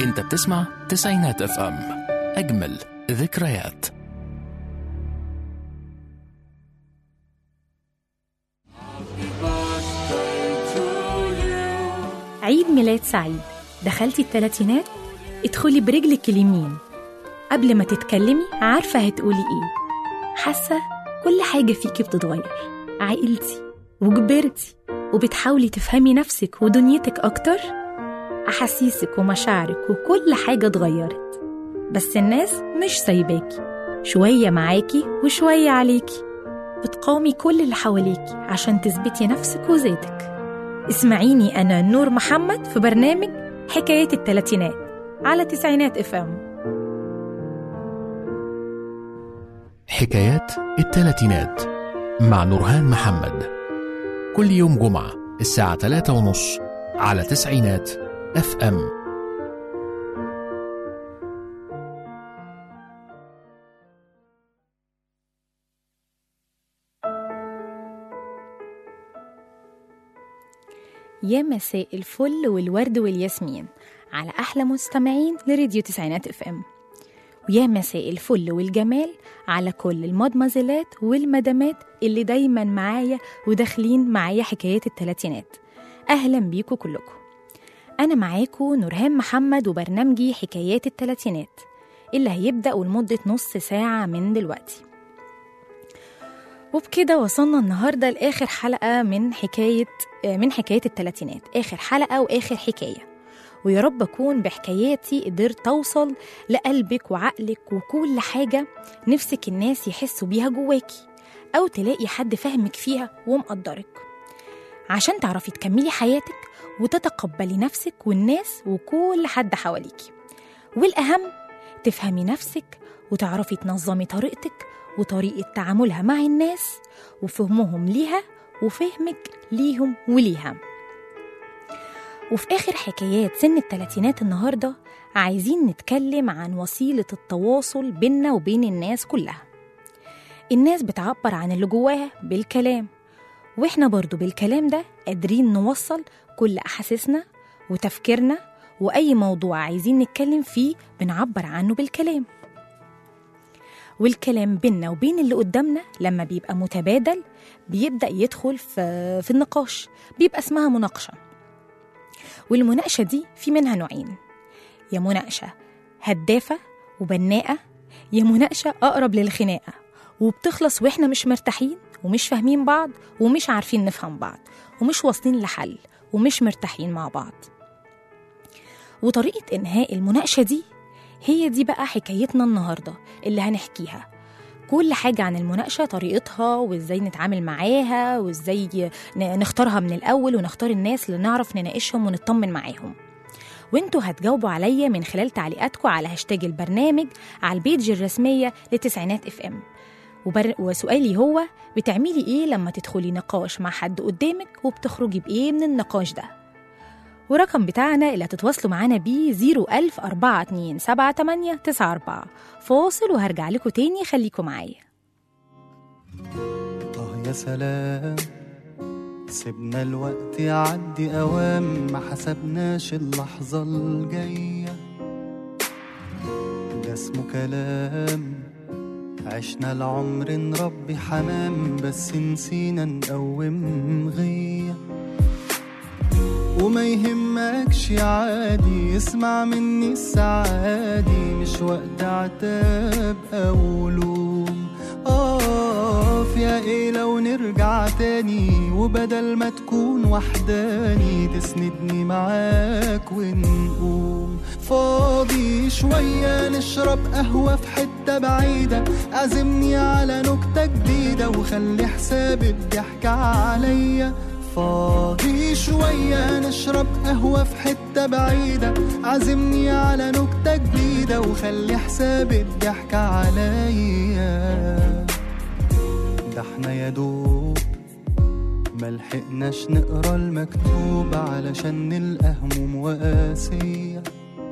انت بتسمع تسعينات اف ام اجمل ذكريات عيد ميلاد سعيد دخلتي التلاتينات ادخلي برجلك اليمين قبل ما تتكلمي عارفة هتقولي ايه حاسة كل حاجة فيكي بتتغير عقلتي وكبرتي وبتحاولي تفهمي نفسك ودنيتك أكتر أحاسيسك ومشاعرك وكل حاجة اتغيرت بس الناس مش سايباكي شوية معاكي وشوية عليكي بتقاومي كل اللي حواليكي عشان تثبتي نفسك وذاتك اسمعيني أنا نور محمد في برنامج حكايات التلاتينات على تسعينات اف ام حكايات التلاتينات مع نورهان محمد كل يوم جمعة الساعة 3 ونص على تسعينات اف ام يا مساء الفل والورد والياسمين على أحلى مستمعين لراديو تسعينات اف ام ويا مساء الفل والجمال على كل المدمزلات والمدامات اللي دايما معايا وداخلين معايا حكايات التلاتينات أهلا بيكم كلكم أنا معاكم نورهان محمد وبرنامجي حكايات التلاتينات اللي هيبدأ لمدة نص ساعة من دلوقتي وبكده وصلنا النهارده لاخر حلقه من حكايه من حكايه التلاتينات اخر حلقه واخر حكايه ويا رب اكون بحكاياتي قدرت اوصل لقلبك وعقلك وكل حاجه نفسك الناس يحسوا بيها جواكي او تلاقي حد فاهمك فيها ومقدرك عشان تعرفي تكملي حياتك وتتقبلي نفسك والناس وكل حد حواليكي والاهم تفهمي نفسك وتعرفي تنظمي طريقتك وطريقة تعاملها مع الناس وفهمهم ليها وفهمك ليهم وليها وفي آخر حكايات سن التلاتينات النهاردة عايزين نتكلم عن وسيلة التواصل بيننا وبين الناس كلها الناس بتعبر عن اللي جواها بالكلام واحنا برضو بالكلام ده قادرين نوصل كل أحاسيسنا وتفكيرنا وأي موضوع عايزين نتكلم فيه بنعبر عنه بالكلام والكلام بيننا وبين اللي قدامنا لما بيبقى متبادل بيبدأ يدخل في, في النقاش بيبقى اسمها مناقشة والمناقشة دي في منها نوعين يا مناقشة هدافة وبناءة يا مناقشة أقرب للخناقة وبتخلص وإحنا مش مرتاحين ومش فاهمين بعض ومش عارفين نفهم بعض ومش واصلين لحل ومش مرتاحين مع بعض وطريقة إنهاء المناقشة دي هي دي بقى حكايتنا النهاردة اللي هنحكيها كل حاجة عن المناقشة طريقتها وازاي نتعامل معاها وازاي نختارها من الأول ونختار الناس اللي نعرف نناقشهم ونطمن معاهم وانتوا هتجاوبوا عليا من خلال تعليقاتكم على هاشتاج البرنامج على البيج الرسمية لتسعينات اف ام وبر... وسؤالي هو بتعملي ايه لما تدخلي نقاش مع حد قدامك وبتخرجي بايه من النقاش ده ورقم بتاعنا اللي هتتواصلوا معانا بيه 01000 4278 فاصل وهرجع لكم تاني خليكم معايا آه يا سلام سيبنا الوقت يعدي أوام ما حسبناش اللحظة الجاية ده اسمه كلام عشنا العمر نربي حمام بس نسينا نقوم غيه وما يهمكش عادي اسمع مني السعادي مش وقت عتاب او لوم اقف يا ايه لو نرجع تاني وبدل ما تكون وحداني تسندني معاك ونقوم فاضي شوية نشرب قهوة في حتة بعيدة عزمني على نكتة جديدة وخلي حساب الضحك عليا فاضي شوية نشرب قهوة في حتة بعيدة عزمني على نكتة جديدة وخلي حساب الضحك عليا ده احنا يا دوب ملحقناش نقرا المكتوب علشان نلقى هموم وقاسية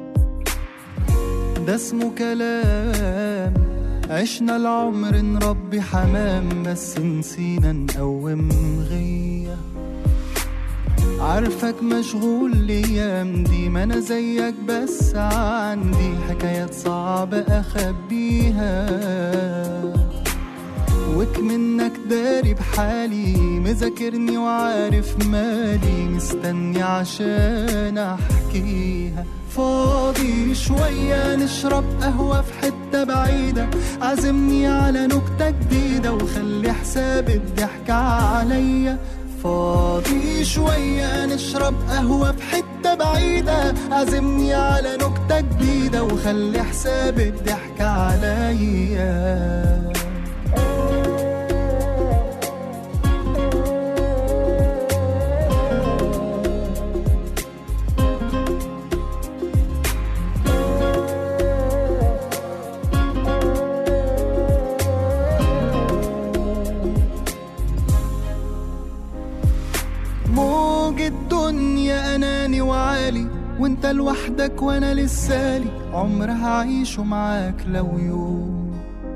ده اسمه كلام عشنا العمر نربي حمام بس نسينا نقوم غيه عارفك مشغول الايام دي ما انا زيك بس عندي حكايات صعبة اخبيها وك منك داري بحالي مذاكرني وعارف مالي مستني عشان احكيها فاضي شوية نشرب قهوة في حتة بعيدة عزمني على نكتة جديدة وخلي حساب الضحك عليا فاضي شوية نشرب قهوة في حتة بعيدة عزمني على نكتة جديدة وخلي حساب الضحك عليا موج الدنيا اناني وعالي وانت لوحدك وانا لسالي عمر هعيشه معاك لو يوم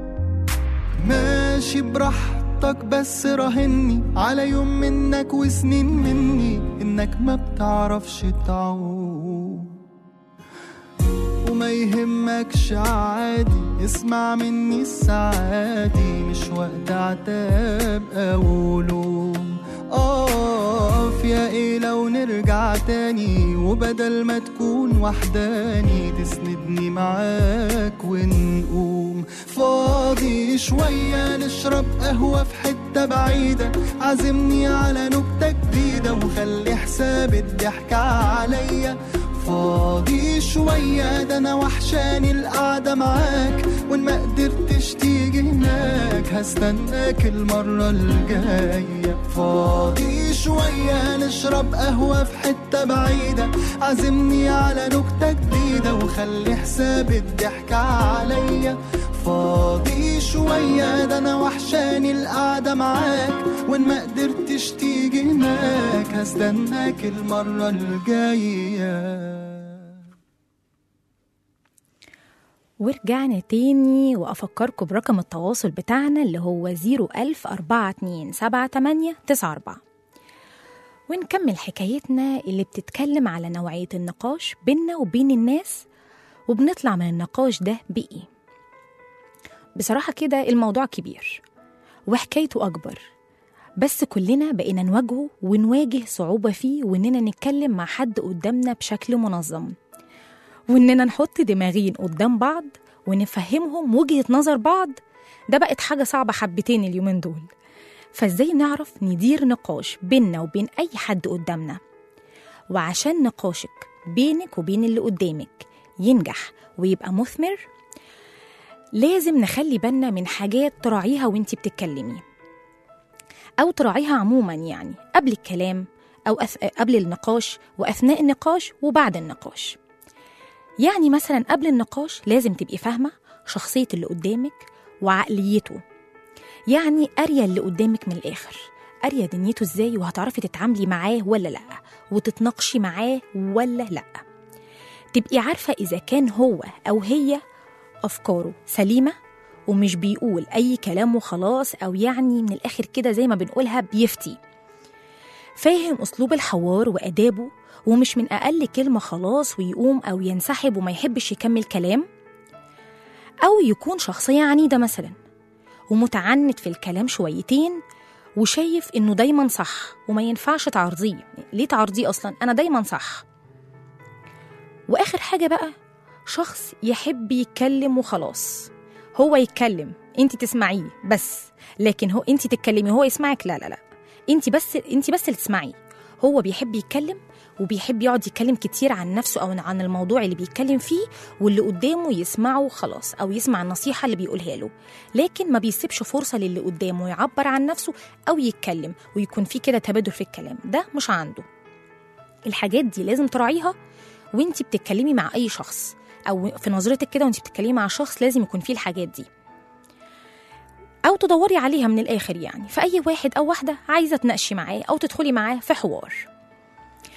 ماشي براحتك بس راهني على يوم منك وسنين مني انك ما بتعرفش تعوم وما يهمكش عادي اسمع مني السعادي مش وقت عتاب او لوم اقف يا ايه لو نرجع تاني وبدل ما تكون وحداني تسندني معاك ونقوم فاضي شوية نشرب قهوة في حتة بعيدة عزمني على نكتة جديدة وخلي حساب الضحك عليا فاضي شوية ده أنا وحشاني القعدة معاك وإن ما قدرتش تيجي هناك هستناك المرة الجاية فاضي شوية نشرب قهوة في حتة بعيدة عزمني على نكتة جديدة وخلي حساب الضحك عليا فاضي شوية ده أنا وحشاني القعدة معاك وإن ما قدرتش تيجي هناك هستناك المرة الجاية ورجعنا تاني وأفكركم برقم التواصل بتاعنا اللي هو 010427894 ونكمل حكايتنا اللي بتتكلم على نوعية النقاش بيننا وبين الناس وبنطلع من النقاش ده بإيه بصراحة كده الموضوع كبير وحكايته أكبر بس كلنا بقينا نواجهه ونواجه صعوبة فيه وإننا نتكلم مع حد قدامنا بشكل منظم وإننا نحط دماغين قدام بعض ونفهمهم وجهة نظر بعض ده بقت حاجة صعبة حبتين اليومين دول فإزاي نعرف ندير نقاش بيننا وبين أي حد قدامنا وعشان نقاشك بينك وبين اللي قدامك ينجح ويبقى مثمر لازم نخلي بالنا من حاجات تراعيها وانتي بتتكلمي أو تراعيها عموما يعني قبل الكلام أو أث... قبل النقاش وأثناء النقاش وبعد النقاش يعني مثلا قبل النقاش لازم تبقي فاهمة شخصية اللي قدامك وعقليته يعني قارية اللي قدامك من الآخر قارية دنيته ازاي وهتعرفي تتعاملي معاه ولا لأ وتتناقشي معاه ولا لأ تبقي عارفة إذا كان هو أو هي أفكاره سليمة ومش بيقول أي كلام وخلاص أو يعني من الآخر كده زي ما بنقولها بيفتي فاهم أسلوب الحوار وأدابه ومش من أقل كلمة خلاص ويقوم أو ينسحب وما يحبش يكمل كلام أو يكون شخصية عنيدة مثلا ومتعنت في الكلام شويتين وشايف إنه دايما صح وما ينفعش تعرضيه ليه تعرضيه أصلا أنا دايما صح وآخر حاجة بقى شخص يحب يتكلم وخلاص هو يتكلم انت تسمعيه بس لكن هو انت تتكلمي هو يسمعك لا لا لا انت بس انت بس اللي تسمعيه هو بيحب يتكلم وبيحب يقعد يتكلم كتير عن نفسه او عن الموضوع اللي بيتكلم فيه واللي قدامه يسمعه خلاص او يسمع النصيحه اللي بيقولها له لكن ما بيسيبش فرصه للي قدامه يعبر عن نفسه او يتكلم ويكون في كده تبادل في الكلام ده مش عنده الحاجات دي لازم تراعيها وانت بتتكلمي مع اي شخص او في نظرتك كده وانت بتتكلمي مع شخص لازم يكون فيه الحاجات دي او تدوري عليها من الاخر يعني في اي واحد او واحده عايزه تناقشي معاه او تدخلي معاه في حوار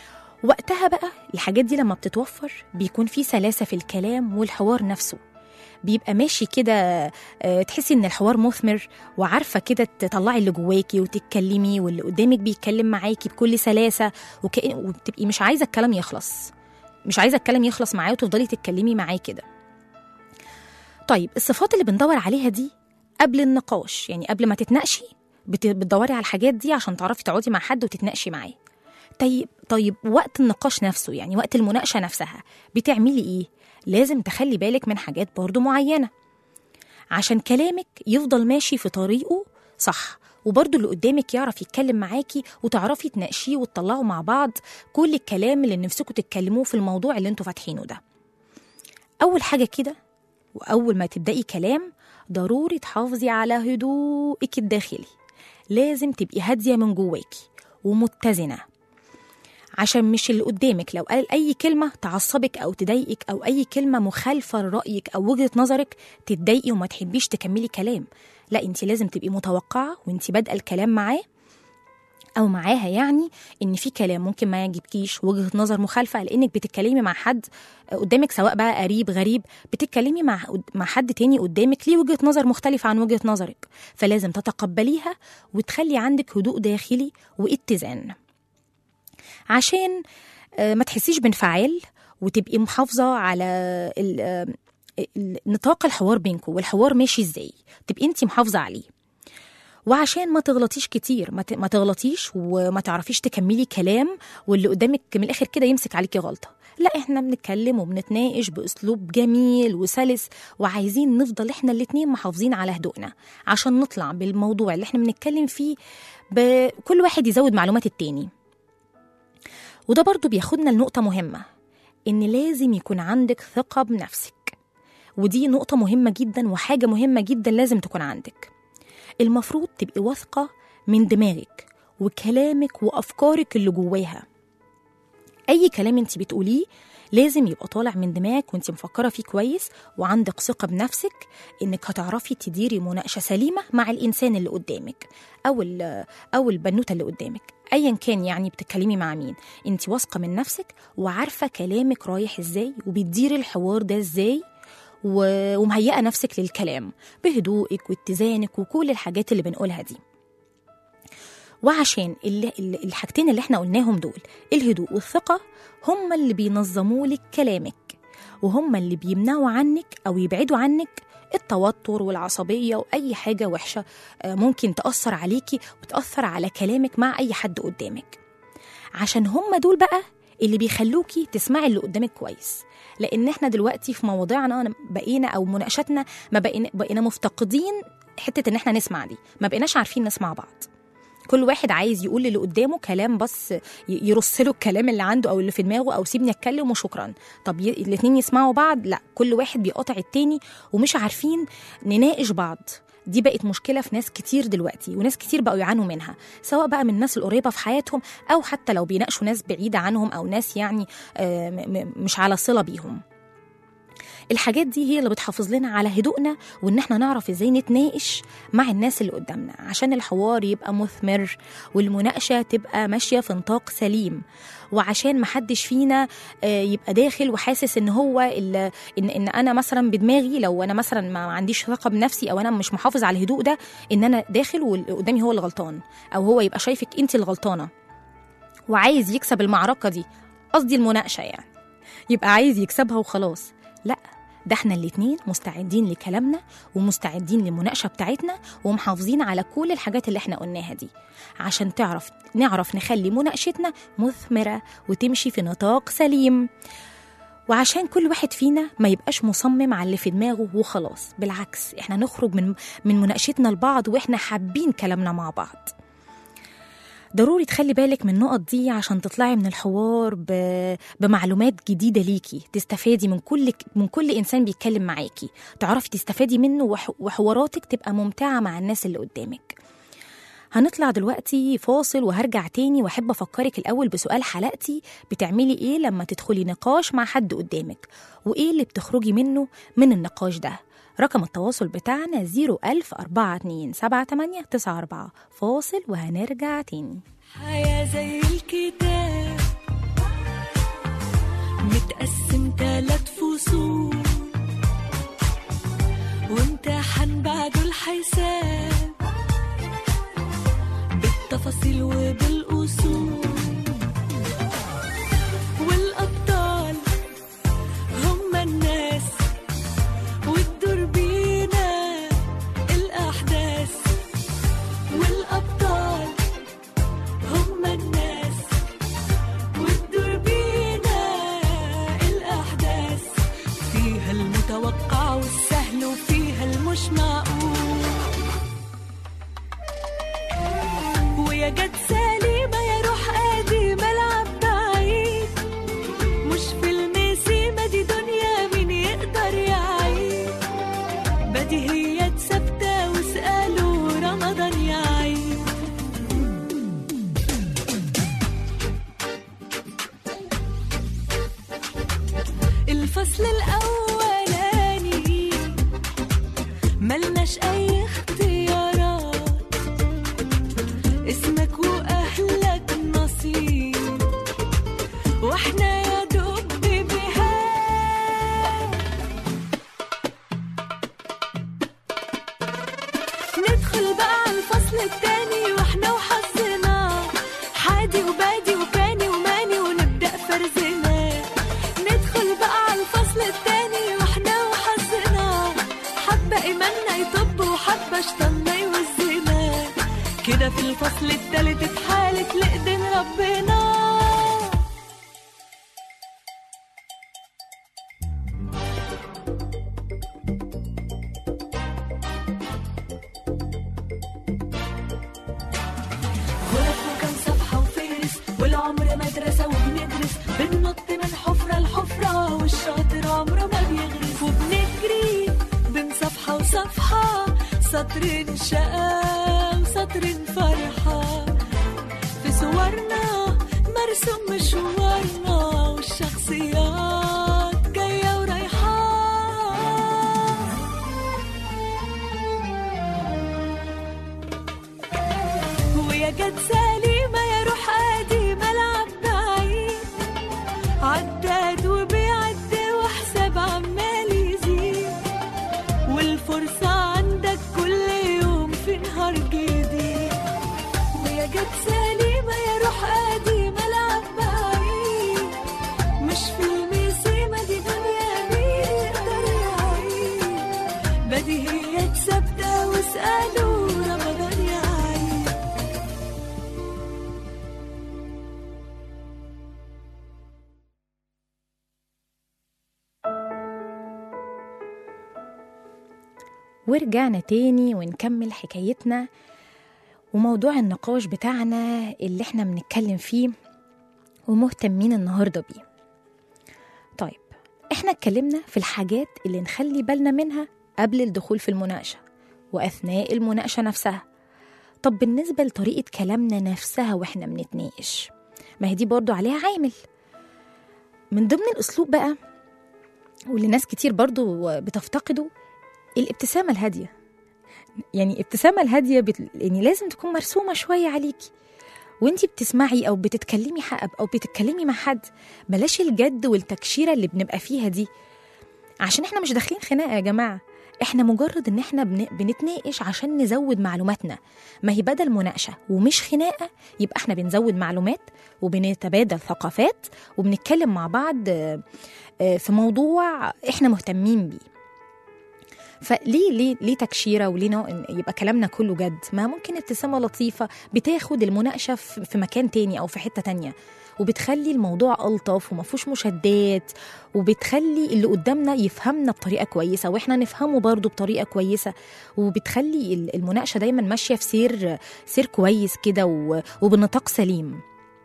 وقتها بقى الحاجات دي لما بتتوفر بيكون في سلاسه في الكلام والحوار نفسه بيبقى ماشي كده آه، تحسي ان الحوار مثمر وعارفه كده تطلعي اللي جواكي وتتكلمي واللي قدامك بيتكلم معاكي بكل سلاسه وكأن وبتبقي مش عايزه الكلام يخلص مش عايزه الكلام يخلص معاه وتفضلي تتكلمي معاه كده طيب الصفات اللي بندور عليها دي قبل النقاش يعني قبل ما تتناقشي بت- بتدوري على الحاجات دي عشان تعرفي تقعدي مع حد وتتناقشي معاه طيب طيب وقت النقاش نفسه يعني وقت المناقشه نفسها بتعملي ايه لازم تخلي بالك من حاجات برضو معينه عشان كلامك يفضل ماشي في طريقه صح وبرضه اللي قدامك يعرف يتكلم معاكي وتعرفي تناقشيه وتطلعوا مع بعض كل الكلام اللي نفسكم تتكلموه في الموضوع اللي انتوا فاتحينه ده أول حاجة كده وأول ما تبدأي كلام ضروري تحافظي على هدوءك الداخلي لازم تبقي هادية من جواكي ومتزنة عشان مش اللي قدامك لو قال أي كلمة تعصبك أو تضايقك أو أي كلمة مخالفة لرأيك أو وجهة نظرك تتضايقي وما تحبيش تكملي كلام لا انت لازم تبقي متوقعة وانت بادئة الكلام معاه او معاها يعني ان في كلام ممكن ما يعجبكيش وجهه نظر مخالفه لانك بتتكلمي مع حد قدامك سواء بقى قريب غريب بتتكلمي مع مع حد تاني قدامك ليه وجهه نظر مختلفه عن وجهه نظرك فلازم تتقبليها وتخلي عندك هدوء داخلي واتزان عشان آه، ما تحسيش بانفعال وتبقي محافظه على ال- آه، ال- نطاق الحوار بينكم والحوار ماشي ازاي تبقي انت محافظه عليه وعشان ما تغلطيش كتير ما ت- ما تغلطيش وما تعرفيش تكملي كلام واللي قدامك من الاخر كده يمسك عليكي غلطه لا احنا بنتكلم وبنتناقش باسلوب جميل وسلس وعايزين نفضل احنا الاتنين محافظين على هدوءنا عشان نطلع بالموضوع اللي احنا بنتكلم فيه بكل واحد يزود معلومات التاني وده برضو بياخدنا لنقطة مهمة إن لازم يكون عندك ثقة بنفسك ودي نقطة مهمة جدا وحاجة مهمة جدا لازم تكون عندك المفروض تبقي واثقة من دماغك وكلامك وأفكارك اللي جواها أي كلام انت بتقوليه لازم يبقى طالع من دماغك وانت مفكرة فيه كويس وعندك ثقة بنفسك انك هتعرفي تديري مناقشة سليمة مع الإنسان اللي قدامك أو ال- أو البنوتة اللي قدامك ايا كان يعني بتتكلمي مع مين انت واثقه من نفسك وعارفه كلامك رايح ازاي وبتديري الحوار ده ازاي و- ومهيئه نفسك للكلام بهدوءك واتزانك وكل الحاجات اللي بنقولها دي وعشان اللي اللي- الحاجتين اللي احنا قلناهم دول الهدوء والثقه هم اللي بينظموا لك كلامك وهم اللي بيمنعوا عنك او يبعدوا عنك التوتر والعصبيه واي حاجه وحشه آه، ممكن تاثر عليكي وتاثر على كلامك مع اي حد قدامك عشان هم دول بقى اللي بيخلوكي تسمعي اللي قدامك كويس لان احنا دلوقتي في مواضيعنا بقينا او مناقشاتنا ما بقينا, بقينا مفتقدين حته ان احنا نسمع دي ما بقيناش عارفين نسمع بعض كل واحد عايز يقول اللي قدامه كلام بس ي- يرص له الكلام اللي عنده او اللي في دماغه او سيبني اتكلم وشكرا طب ي... الاتنين يسمعوا بعض لا كل واحد بيقاطع التاني ومش عارفين نناقش بعض دي بقت مشكله في ناس كتير دلوقتي وناس كتير بقوا يعانوا منها سواء بقى من الناس القريبه في حياتهم او حتى لو بيناقشوا ناس بعيده عنهم او ناس يعني آه، م- م- مش على صله بيهم الحاجات دي هي اللي بتحافظ لنا على هدوءنا وان احنا نعرف ازاي نتناقش مع الناس اللي قدامنا عشان الحوار يبقى مثمر والمناقشه تبقى ماشيه في نطاق سليم وعشان محدش فينا آه، يبقى داخل وحاسس ان هو ال- ان ان انا مثلا بدماغي لو انا مثلا ما عنديش ثقه بنفسي او انا مش محافظ على الهدوء ده ان انا داخل واللي قدامي هو اللي غلطان او هو يبقى شايفك انت الغلطانه وعايز يكسب المعركه دي قصدي المناقشه يعني يبقى عايز يكسبها وخلاص لا ده احنا الاتنين مستعدين لكلامنا ومستعدين للمناقشة بتاعتنا ومحافظين على كل الحاجات اللي احنا قلناها دي عشان تعرف نعرف نخلي مناقشتنا مثمرة وتمشي في نطاق سليم وعشان كل واحد فينا ما يبقاش مصمم على اللي في دماغه وخلاص بالعكس احنا نخرج من من مناقشتنا لبعض واحنا حابين كلامنا مع بعض ضروري تخلي بالك من النقط دي عشان تطلعي من الحوار ب... بمعلومات جديدة ليكي تستفادي من كل من كل إنسان بيتكلم معاكي تعرفي تستفادي منه وح... وحواراتك تبقى ممتعة مع الناس اللي قدامك هنطلع دلوقتي فاصل وهرجع تاني واحب افكرك الاول بسؤال حلقتي بتعملي ايه لما تدخلي نقاش مع حد قدامك وايه اللي بتخرجي منه من النقاش ده رقم التواصل بتاعنا 01000 4278 فاصل وهنرجع تاني حياة زي الكتاب متقسم تلات فصول الفصل الأولاني ملناش أي اختيارات اسمك وأهلك نصيب واحنا يا دوب بيبيهات ندخل بقى على الفصل التاني واحنا وحظنا حادي وبادي وكاني وماني ونبدأ فرزنا ندخل بقى على الفصل التاني واحنا وحظنا حبة إيماننا يطب وحبة شطنا يوزنا كده في الفصل التالت اتحالت لإيدين ربنا غرف وكم صفحة وفهرس والعمر مدرسة وبندرس بننط من حفرة لحفرة والشاطر عمره ما بيغرس وبنجري بين صفحة وصفحة سطر شقام سطر فرحة في صورنا مرسوم مشوارنا والشخصيات جاية ورايحة ويا جد سليمة يا روح ادي ملعب بعيد عداد وبيعد وحساب عمال يزيد والفرصة عندك كل يوم في نهار جديد ويا جد سليمة يا روح ادي ملعب بعيد مش فيلم سيما دي دنيا مين يقدر يعيد بديهيات ثابتة واسألوا رمضان يعيد ورجعنا تاني ونكمل حكايتنا وموضوع النقاش بتاعنا اللي احنا بنتكلم فيه ومهتمين النهارده بيه طيب احنا اتكلمنا في الحاجات اللي نخلي بالنا منها قبل الدخول في المناقشة وأثناء المناقشة نفسها طب بالنسبة لطريقة كلامنا نفسها واحنا بنتناقش ما هي دي برضو عليها عامل من ضمن الأسلوب بقى واللي ناس كتير برضو بتفتقده الابتسامة الهادية يعني الابتسامة الهادية بت... يعني لازم تكون مرسومة شوية عليكي وانتي بتسمعي او بتتكلمي حق او بتتكلمي مع حد بلاش الجد والتكشيرة اللي بنبقى فيها دي عشان احنا مش داخلين خناقة يا جماعة احنا مجرد ان احنا بن... بنتناقش عشان نزود معلوماتنا ما هي بدل مناقشة ومش خناقة يبقى احنا بنزود معلومات وبنتبادل ثقافات وبنتكلم مع بعض آه، آه، في موضوع احنا مهتمين بيه فليه ليه ليه تكشيره وليه نوع إن يبقى كلامنا كله جد ما ممكن ابتسامه لطيفه بتاخد المناقشه في في مكان تاني او في حته تانية وبتخلي الموضوع الطف وما فيهوش مشادات وبتخلي اللي قدامنا يفهمنا بطريقه كويسه واحنا نفهمه برضه بطريقه كويسه وبتخلي ال- المناقشه دايما ماشيه في سير سير كويس كده و- وبنطاق سليم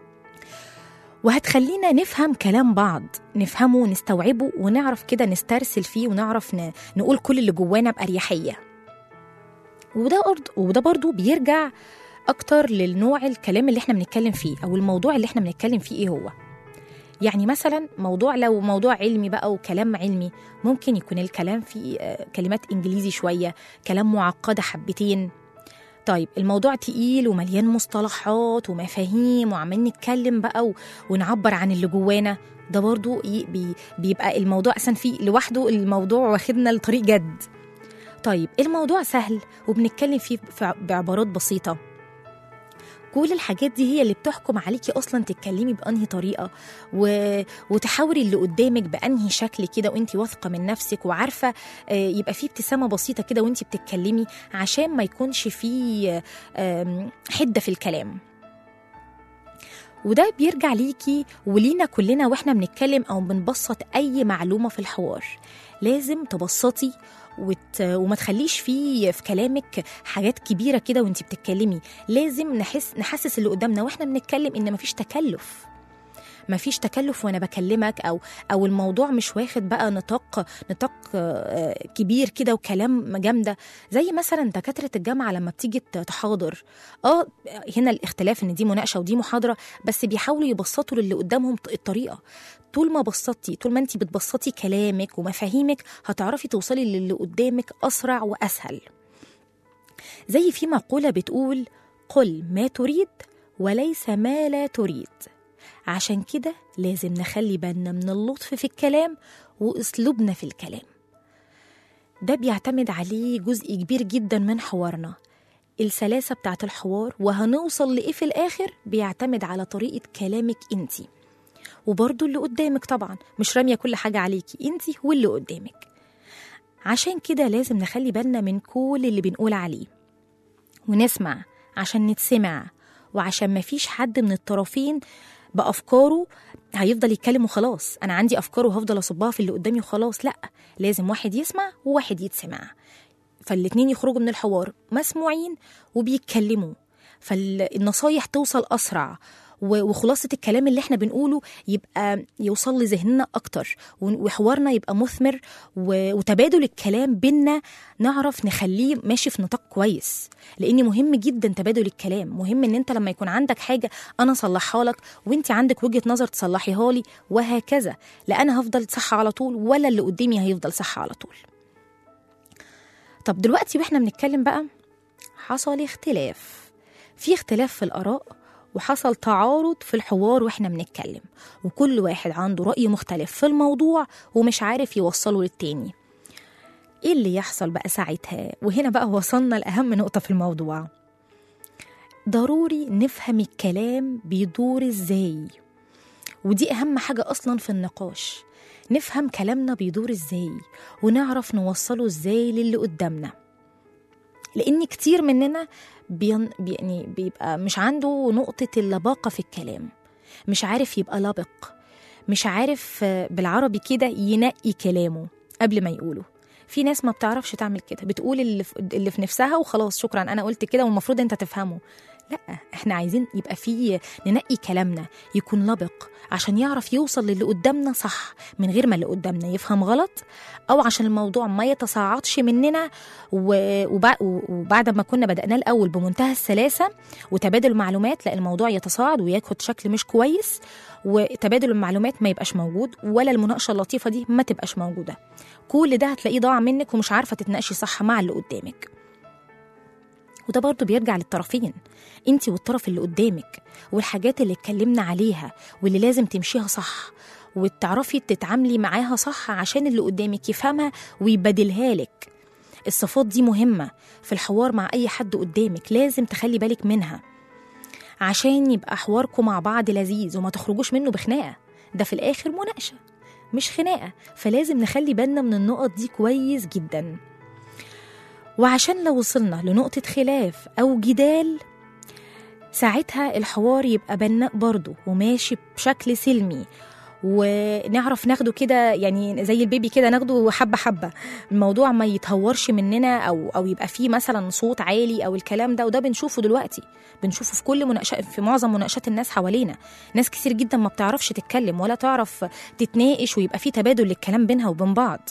وهتخلينا نفهم كلام بعض نفهمه ونستوعبه ونعرف كده نسترسل فيه ونعرف ن... نقول كل اللي جوانا بأريحية وده أرض وده برضو بيرجع أكتر للنوع الكلام اللي احنا بنتكلم فيه أو الموضوع اللي احنا بنتكلم فيه إيه هو يعني مثلا موضوع لو موضوع علمي بقى وكلام علمي ممكن يكون الكلام فيه آه، كلمات إنجليزي شوية كلام معقدة حبتين طيب الموضوع تقيل ومليان مصطلحات ومفاهيم وعمالين نتكلم بقى و... ونعبر عن اللي جوانا ده برضو ي- بي... بيبقى الموضوع أساسا فيه لوحده الموضوع واخدنا لطريق جد طيب الموضوع سهل وبنتكلم فيه في- بعبارات بسيطة كل الحاجات دي هي اللي بتحكم عليكي اصلا تتكلمي بانهي طريقه و... وتحاوري اللي قدامك بانهي شكل كده وانت واثقه من نفسك وعارفه آه، يبقى فيه ابتسامه بسيطه كده وانت بتتكلمي عشان ما يكونش فيه آم، حده في الكلام وده بيرجع ليكي ولينا كلنا واحنا بنتكلم او بنبسط اي معلومه في الحوار لازم تبسطي وت... وما تخليش فيه في كلامك حاجات كبيره كده وانت بتتكلمي لازم نحس نحسس اللي قدامنا واحنا بنتكلم ان مفيش تكلف مفيش تكلف وانا بكلمك او او الموضوع مش واخد بقى نطاق نطاق آه، كبير كده وكلام جامده زي مثلا دكاتره الجامعه لما بتيجي ت- تحاضر اه هنا الاختلاف ان دي مناقشه ودي محاضره بس بيحاولوا يبسطوا للي قدامهم ط- الطريقه طول ما بسطتي طول ما انت بتبسطي كلامك ومفاهيمك هتعرفي توصلي للي قدامك اسرع واسهل زي في مقوله بتقول قل ما تريد وليس ما لا تريد عشان كده لازم نخلي بالنا من اللطف في الكلام واسلوبنا في الكلام ده بيعتمد عليه جزء كبير جدا من حوارنا السلاسة بتاعت الحوار وهنوصل لإيه في الآخر بيعتمد على طريقة كلامك انتي وبرضه اللي قدامك طبعا مش رامية كل حاجة عليكي انتي واللي قدامك عشان كده لازم نخلي بالنا من كل اللي بنقول عليه ونسمع عشان نتسمع وعشان مفيش حد من الطرفين بأفكاره هيفضل يتكلم وخلاص أنا عندي أفكار وهفضل أصبها في اللي قدامي وخلاص لأ لازم واحد يسمع وواحد يتسمع فالاتنين يخرجوا من الحوار مسموعين وبيتكلموا فالنصايح توصل أسرع و- وخلاصة الكلام اللي احنا بنقوله يبقى يوصل لذهننا أكتر و- وحوارنا يبقى مثمر و- وتبادل الكلام بينا نعرف نخليه ماشي في نطاق كويس لأن مهم جدا تبادل الكلام مهم ان انت لما يكون عندك حاجة أنا أصلحها لك وانت عندك وجهة نظر تصلحيها لي وهكذا لا أنا هفضل صح على طول ولا اللي قدامي هيفضل صح على طول طب دلوقتي واحنا بنتكلم بقى حصل اختلاف في اختلاف في الآراء وحصل تعارض في الحوار واحنا بنتكلم وكل واحد عنده رأي مختلف في الموضوع ومش عارف يوصله للتاني ايه اللي يحصل بقى ساعتها وهنا بقى وصلنا لأهم نقطة في الموضوع ضروري نفهم الكلام بيدور ازاي ودي أهم حاجة أصلا في النقاش نفهم كلامنا بيدور ازاي ونعرف نوصله ازاي للي قدامنا لأن كتير مننا بين يعني بيبقى مش عنده نقطة اللباقة في الكلام مش عارف يبقى لبق مش عارف آه، بالعربي كده ينقي كلامه قبل ما يقوله في ناس ما بتعرفش تعمل كده بتقول اللي في, اللي في نفسها وخلاص شكرا انا قلت كده والمفروض انت تفهمه لا احنا عايزين يبقى في ننقي كلامنا يكون لبق عشان يعرف يوصل للي قدامنا صح من غير ما اللي قدامنا يفهم غلط او عشان الموضوع ما يتصاعدش مننا و- وبع- وبعد ما كنا بدأناه الأول بمنتهى السلاسة وتبادل المعلومات لا الموضوع يتصاعد وياخد شكل مش كويس وتبادل المعلومات ما يبقاش موجود ولا المناقشة اللطيفة دي ما تبقاش موجودة كل ده هتلاقيه ضاع منك ومش عارفة تتناقشي صح مع اللي قدامك وده برضه بيرجع للطرفين انت والطرف اللي قدامك والحاجات اللي اتكلمنا عليها واللي لازم تمشيها صح وتعرفي تتعاملي معاها صح عشان اللي قدامك يفهمها ويبادلها لك الصفات دي مهمة في الحوار مع أي حد قدامك لازم تخلي بالك منها عشان يبقى حواركم مع بعض لذيذ وما تخرجوش منه بخناقة ده في الآخر مناقشة مش خناقة فلازم نخلي بالنا من النقط دي كويس جدا وعشان لو وصلنا لنقطة خلاف أو جدال ساعتها الحوار يبقى بناء برضه وماشي بشكل سلمي ونعرف ناخده كده يعني زي البيبي كده ناخده حبة حبة الموضوع ما يتهورش مننا أو أو يبقى فيه مثلا صوت عالي أو الكلام ده وده بنشوفه دلوقتي بنشوفه في كل مناقشة في معظم مناقشات الناس حوالينا ناس كتير جدا ما بتعرفش تتكلم ولا تعرف تتناقش ويبقى فيه تبادل للكلام بينها وبين بعض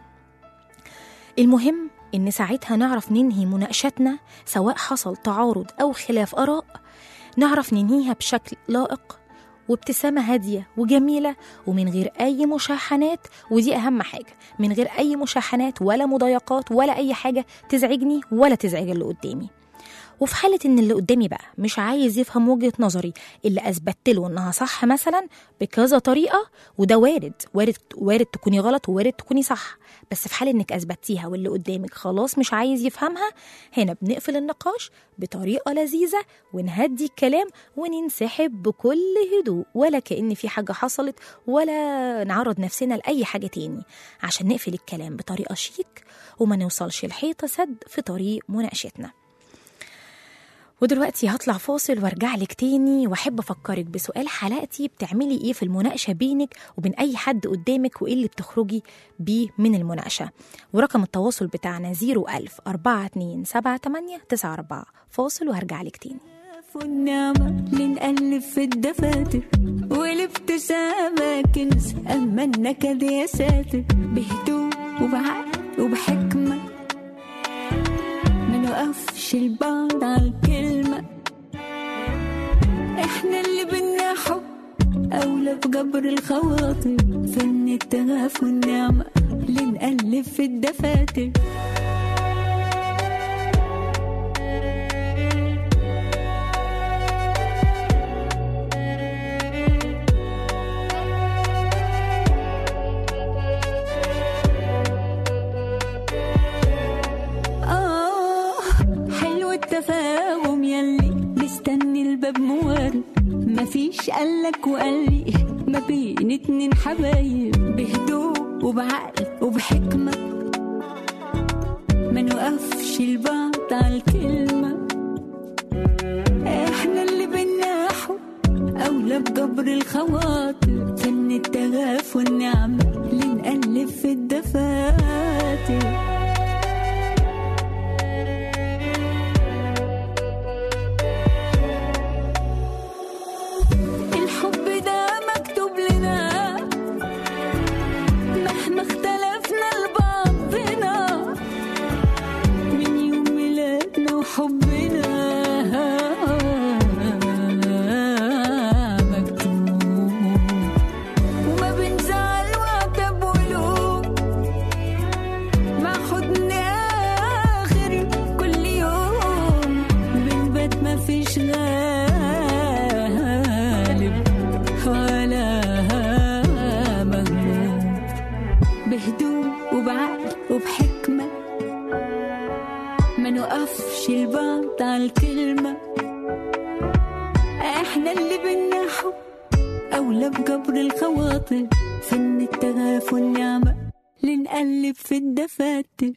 المهم إن ساعتها نعرف ننهي مناقشتنا سواء حصل تعارض أو خلاف آراء نعرف ننهيها بشكل لائق وابتسامة هادية وجميلة ومن غير أي مشاحنات ودي أهم حاجة من غير أي مشاحنات ولا مضايقات ولا أي حاجة تزعجني ولا تزعج اللي قدامي وفي حالة إن اللي قدامي بقى مش عايز يفهم وجهة نظري اللي أثبتت له إنها صح مثلا بكذا طريقة وده وارد وارد وارد تكوني غلط ووارد تكوني صح بس في حال إنك أثبتيها واللي قدامك خلاص مش عايز يفهمها هنا بنقفل النقاش بطريقة لذيذة ونهدي الكلام وننسحب بكل هدوء ولا كأن في حاجة حصلت ولا نعرض نفسنا لأي حاجة تاني عشان نقفل الكلام بطريقة شيك وما نوصلش الحيطة سد في طريق مناقشتنا ودلوقتي هطلع فاصل وارجع لك تاني واحب افكرك بسؤال حلقتي بتعملي ايه في المناقشه بينك وبين اي حد قدامك وايه اللي بتخرجي بيه من المناقشه ورقم التواصل بتاعنا 01000 4278 فاصل وهرجع لك تاني والنعمة اللي نقلب في الدفاتر ولبت ابتسامة كنز أما النكد يا ساتر بهدوء وبعقل وبحكمة ما نوقفش البعض على الكلمة احنا اللي بدنا حب أولى بجبر الخواطر فن التغاف والنعمة اللي نقلب في الدفاتر آه حلو التفاهم يلي مستني الباب موارد مفيش قالك وقالي ما بين اتنين حبايب بهدوء وبعقل وبحكمة ما نوقفش البعض على الكلمة احنا اللي بينا حب أولى بجبر الخواطر فن التغاف والنعمة اللي نقلب في الدفاتر الحب ده مكتوب لنا مهما اختلفنا لبعضنا من يوم ميلادنا وحبنا مكتوب وما بنزعل وعتب ولوم مع حضن آخر كل يوم بنبات ما فيش غالب ولا مغلوب بهدوء وبعقل وبحكمة ما نوقفش البعض على الكلمة احنا اللي بينا حب أولى بجبر الخواطر فن التغاف والنعمة لنقلب في الدفاتر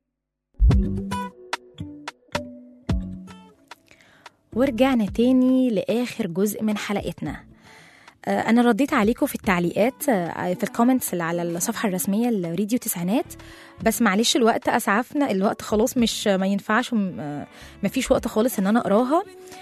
ورجعنا تاني لآخر جزء من حلقتنا آه، أنا رديت عليكم في التعليقات آه، في الكومنتس اللي على الصفحة الرسمية لراديو تسعينات بس معلش الوقت أسعفنا الوقت خلاص مش ما ينفعش ما فيش وقت خالص إن أنا أقراها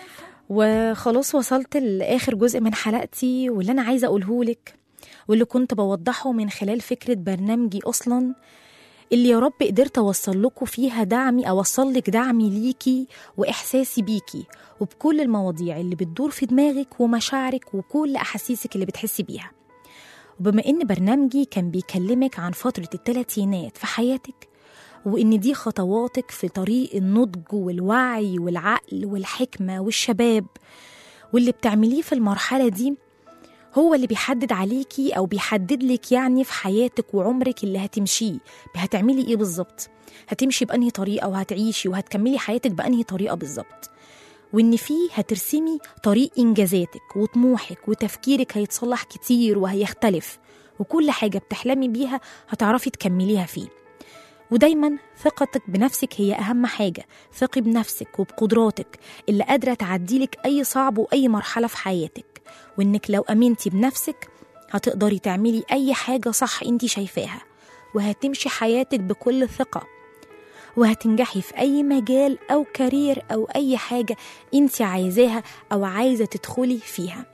وخلاص وصلت لآخر جزء من حلقتي واللي أنا عايزة أقوله لك واللي كنت بوضحه من خلال فكرة برنامجي أصلا اللي يا رب قدرت أوصل لكم فيها دعمي أوصل لك دعمي ليكي وإحساسي بيكي وبكل المواضيع اللي بتدور في دماغك ومشاعرك وكل أحاسيسك اللي بتحسي بيها وبما إن برنامجي كان بيكلمك عن فترة التلاتينات في حياتك وإن دي خطواتك في طريق النضج والوعي والعقل والحكمة والشباب واللي بتعمليه في المرحلة دي هو اللي بيحدد عليكي أو بيحدد لك يعني في حياتك وعمرك اللي هتمشيه هتعملي إيه بالظبط هتمشي بأنهي طريقة وهتعيشي وهتكملي حياتك بأنهي طريقة بالظبط وإن فيه هترسمي طريق إنجازاتك وطموحك وتفكيرك هيتصلح كتير وهيختلف وكل حاجة بتحلمي بيها هتعرفي تكمليها فيه ودايما ثقتك بنفسك هي أهم حاجة ثقي بنفسك وبقدراتك اللي قادرة تعديلك أي صعب وأي مرحلة في حياتك وإنك لو أمنتي بنفسك هتقدري تعملي أي حاجة صح أنت شايفاها وهتمشي حياتك بكل ثقة وهتنجحي في أي مجال أو كارير أو أي حاجة أنت عايزاها أو عايزة تدخلي فيها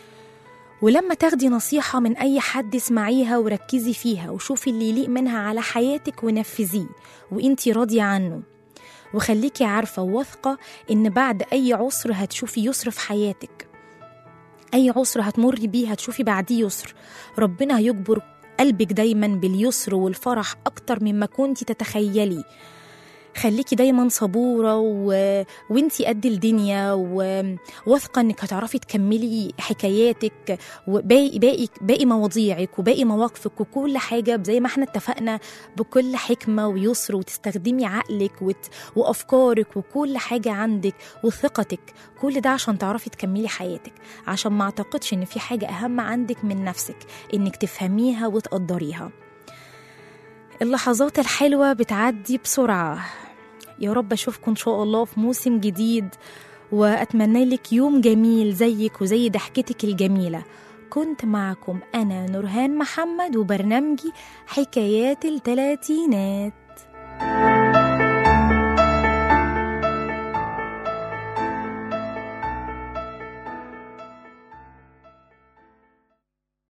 ولما تاخدي نصيحة من أي حد اسمعيها وركزي فيها وشوفي اللي يليق منها على حياتك ونفذيه وانتي راضية عنه وخليكي عارفة وواثقة إن بعد أي عسر هتشوفي يسر في حياتك أي عسر هتمري بيه هتشوفي بعديه يسر ربنا هيجبر قلبك دايما باليسر والفرح أكتر مما كنتي تتخيلي خليكي دايما صبورة و... وانتي قد الدنيا وواثقة انك هتعرفي تكملي حكاياتك وباقي باقي باقي مواضيعك وباقي مواقفك وكل حاجة زي ما احنا اتفقنا بكل حكمة ويسر وتستخدمي عقلك وت... وأفكارك وكل حاجة عندك وثقتك كل ده عشان تعرفي تكملي حياتك عشان ما اعتقدش ان في حاجة أهم عندك من نفسك انك تفهميها وتقدريها اللحظات الحلوة بتعدي بسرعة يا رب أشوفكم إن شاء الله في موسم جديد وأتمنى لك يوم جميل زيك وزي ضحكتك الجميلة كنت معكم أنا نورهان محمد وبرنامجي حكايات التلاتينات